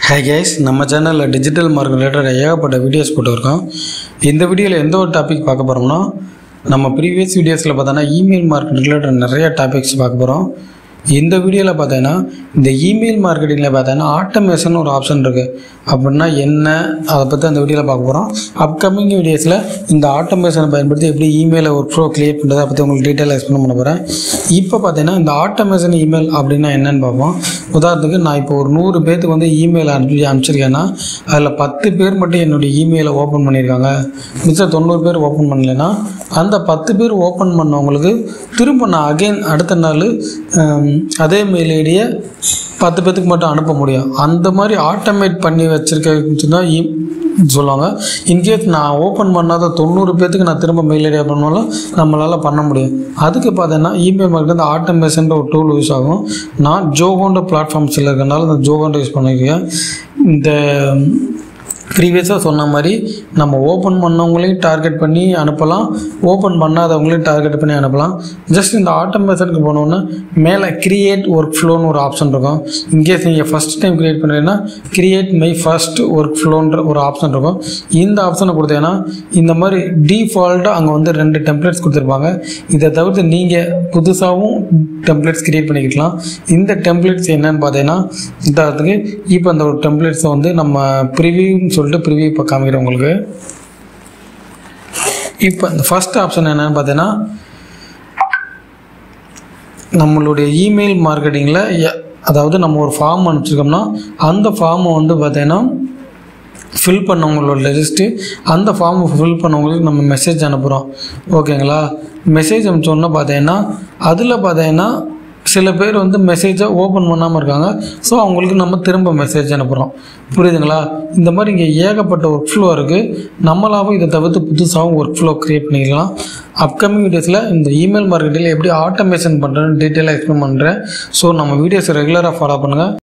hi guys நம்ம சேனலில் digital market related ஏகப்பட்ட வீடியோஸ் போட்டுருக்கோம் இந்த வீடியோவில் எந்த ஒரு டாபிக் பார்க்க போகிறோம்னா நம்ம ப்ரீவியஸ் வீடியோஸில் பார்த்தோன்னா இமெயில் மார்க்கெட் ரிலேட்டட் நிறைய டாபிக்ஸ் பார்க்க போகிறோம் இந்த வீடியோவில் பார்த்தீங்கன்னா இந்த இமெயில் மார்க்கெட்டிங்கில் பார்த்தீங்கன்னா ஆட்டோமேஷன் ஒரு ஆப்ஷன் இருக்குது அப்படின்னா என்ன அதை பற்றி அந்த வீடியோவில் பார்க்க போகிறோம் அப்கமிங் வீடியோஸில் இந்த ஆட்டோமேஷனை பயன்படுத்தி எப்படி இமெயிலை ஒர்க் ஃப்ளோ கிரியேட் பண்ணுறதை பற்றி உங்களுக்கு டீட்டெயில் எக்ஸ்பிளைன் பண்ண போகிறேன் இப்போ பார்த்தீங்கன்னா இந்த ஆட்டோமேஷன் இமெயில் அப்படின்னா என்னன்னு பார்ப்போம் உதாரணத்துக்கு நான் இப்போ ஒரு நூறு பேர்த்துக்கு வந்து இமெயில் அனுப்பி அனுப்பிச்சிருக்கேன்னா அதில் பத்து பேர் மட்டும் என்னுடைய இமெயிலை ஓப்பன் பண்ணியிருக்காங்க மிச்சம் தொண்ணூறு பேர் ஓப்பன் பண்ணலைன்னா அந்த பத்து பேர் ஓப்பன் பண்ணவங்களுக்கு திரும்ப நான் அகைன் அடுத்த நாள் ஹம், அதே மெயில் ஐடியை பத்து பேர்த்துக்கு மட்டும் அனுப்ப முடியும் அந்த மாதிரி ஆட்டோமேட் பண்ணி வச்சுருக்க தான் சொல்லுவாங்க இன்கேஸ் நான் ஓப்பன் பண்ணாத தொண்ணூறு பேர்த்துக்கு நான் திரும்ப மெயில் ஐடியா பண்ணாலும் நம்மளால் பண்ண முடியும் அதுக்கு பார்த்தீங்கன்னா இமெயில் மார்க்கெட் இந்த ஆட்டோமேஷன்ற ஒரு டூல் யூஸ் ஆகும் நான் ஜோகோன்ற பிளாட்ஃபார்ம்ஸில் இருக்கனால இந்த ஜோகோன்ற யூஸ் பண்ணியிருக்கேன் இந்த ப்ரீவியஸாக சொன்ன மாதிரி நம்ம ஓப்பன் பண்ணவங்களையும் டார்கெட் பண்ணி அனுப்பலாம் ஓப்பன் பண்ணாதவங்களையும் டார்கெட் பண்ணி அனுப்பலாம் ஜஸ்ட் இந்த ஆட்டோமேஷனுக்கு போனோன்னே மேலே கிரியேட் ஒர்க் ஃப்ளோன்னு ஒரு ஆப்ஷன் இருக்கும் இன்கேஸ் நீங்கள் ஃபஸ்ட் டைம் கிரியேட் பண்ணுறீங்கன்னா கிரியேட் மை ஃபர்ஸ்ட் ஒர்க் ஃப்ளோன்ற ஒரு ஆப்ஷன் இருக்கும் இந்த ஆப்ஷனை கொடுத்தீங்கன்னா இந்த மாதிரி டிஃபால்ட்டாக அங்கே வந்து ரெண்டு டெம்ப்ளேட்ஸ் கொடுத்துருப்பாங்க இதை தவிர்த்து நீங்கள் புதுசாகவும் டெம்ப்ளேட்ஸ் கிரியேட் பண்ணிக்கலாம் இந்த டெம்ப்ளேட்ஸ் என்னன்னு பார்த்தீங்கன்னா உதாரணத்துக்கு இப்போ அந்த ஒரு டெம்ப்ளேட்ஸை வந்து நம்ம ப்ரிவியூன்னு சொல்லிட்டு ப்ரிவியூ இப்போ காமிக்கிறேன் உங்களுக்கு இப்போ இந்த ஃபர்ஸ்ட் ஆப்ஷன் என்னன்னு பார்த்தீங்கன்னா நம்மளுடைய இமெயில் மார்க்கெட்டிங்கில் அதாவது நம்ம ஒரு ஃபார்ம் அனுப்பிச்சிருக்கோம்னா அந்த ஃபார்மை வந்து பார்த்தீங்கன்னா ஃபில் பண்ணவங்களோட லிஸ்ட்டு அந்த ஃபார்மை ஃபில் பண்ணவங்களுக்கு நம்ம மெசேஜ் அனுப்புகிறோம் ஓகேங்களா மெசேஜ் அனுப்பிச்சோன்னா பார்த்தீங்கன்னா அதில் பார்த்தீங்கன்னா சில பேர் வந்து மெசேஜை ஓப்பன் பண்ணாமல் இருக்காங்க ஸோ அவங்களுக்கு நம்ம திரும்ப மெசேஜ் அனுப்புகிறோம் புரியுதுங்களா இந்த மாதிரி இங்கே ஏகப்பட்ட ஒர்க் ஃப்ளோ இருக்குது நம்மளாவும் இதை தவிர்த்து புதுசாகவும் ஒர்க் ஃப்ளோ க்ரியேட் பண்ணிக்கலாம் அப்கமிங் வீடியோஸில் இந்த இமெயில் மார்க்கெட்டில் எப்படி ஆட்டோமேஷன் பண்ணுறேன்னு டீட்டெயிலாக எக்ஸ்பிளைன் பண்ணுறேன் ஸோ நம்ம வீடியோஸை ரெகுலராக ஃபாலோ பண்ணுங்கள்